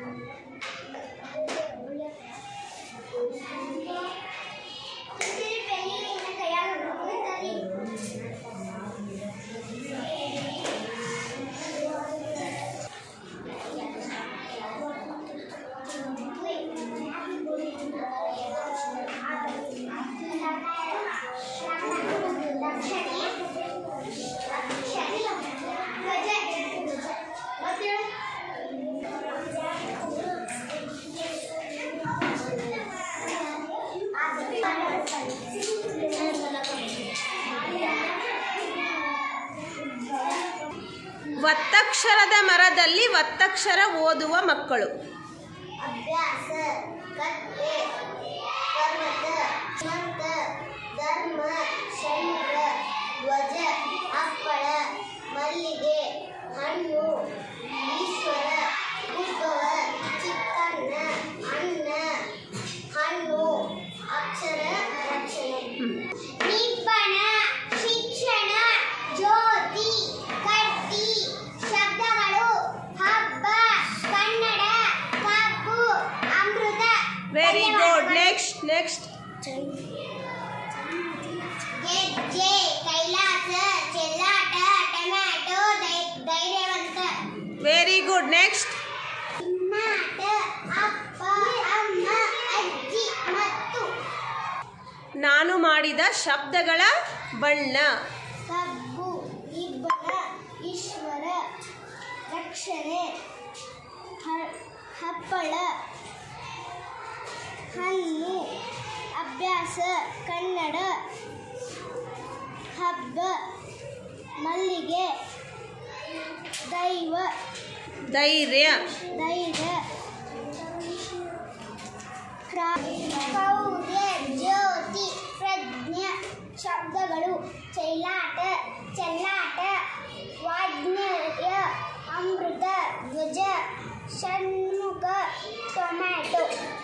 ಒತ್ತಕ್ಷರದ ಮರದಲ್ಲಿ ಒತ್ತಕ್ಷರ ಓದುವ ಮಕ್ಕಳು ಅಭ್ಯಾಸ ಕತ್ತೆ ಪರ್ವತ ಮಂತ ಧರ್ಮ ಶಂಕ ಧ್ವಜ ಹಪ್ಪಳ ಮಲ್ಲಿಗೆ ಹಣ್ಣು ಈಶ್ವರ ಉದ್ಭವ ಚಿಕ್ಕಣ್ಣ ಅನ್ನ ಹಣ್ಣು ಅಕ್ಷರ ರಕ್ಷಣೆ ನಿಬ್ಬಣ ಶಿಕ್ಷಣ ಜ್ಯೋತಿ ಕಟ್ಟಿ ಶಬ್ದಗಳು ಹಬ್ಬ ಕನ್ನಡ ಕಬ್ಬು ಅಮೃತ ವೆರಿ ಗುಡ್ ನೆಕ್ಸ್ಟ್ ನೆಕ್ಸ್ಟ್ ಗೆಜ್ಜೆ ಕೈಲಾಸ ಚೆಲ್ಲಾಟ ಟೊಮ್ಯಾಟೊ ಧೈ- ಧೈರ್ಯವಂತ ವೆರಿ ಗುಡ್ ನೆಕ್ಸ್ಟ್ ಮಾಟ ಅಪ್ಪ ಅಮ್ಮ ಅಜ್ಜಿ ಮತ್ತು ನಾನು ಮಾಡಿದ ಶಬ್ದಗಳ ಬಣ್ಣ ಕಬ್ಬು ಇಬ್ಬರ ಈಶ್ವರ ರಕ್ಷಣೆ ಹ- ಹಪ್ಪಳ ಹಣ್ಣು ಅಭ್ಯಾಸ ಕನ್ನಡ ಹಬ್ಬ ಮಲ್ಲಿಗೆ ದೈವ ಧೈರ್ಯ ಧೈರ್ಯ ಕ್ರಾ- ಕೌರ್ಯ ಜ್ಯೋತಿ ಪ್ರಜ್ಞೆ ಶಬ್ದಗಳು ಚೈಲಾಟ ಚೆಲ್ಲಾಟ ವಾಜ್ಞೇಯ ಅಮೃತ ಧ್ವಜ ಷಣ್ಮುಖ ಟೊಮ್ಯಾಟೊ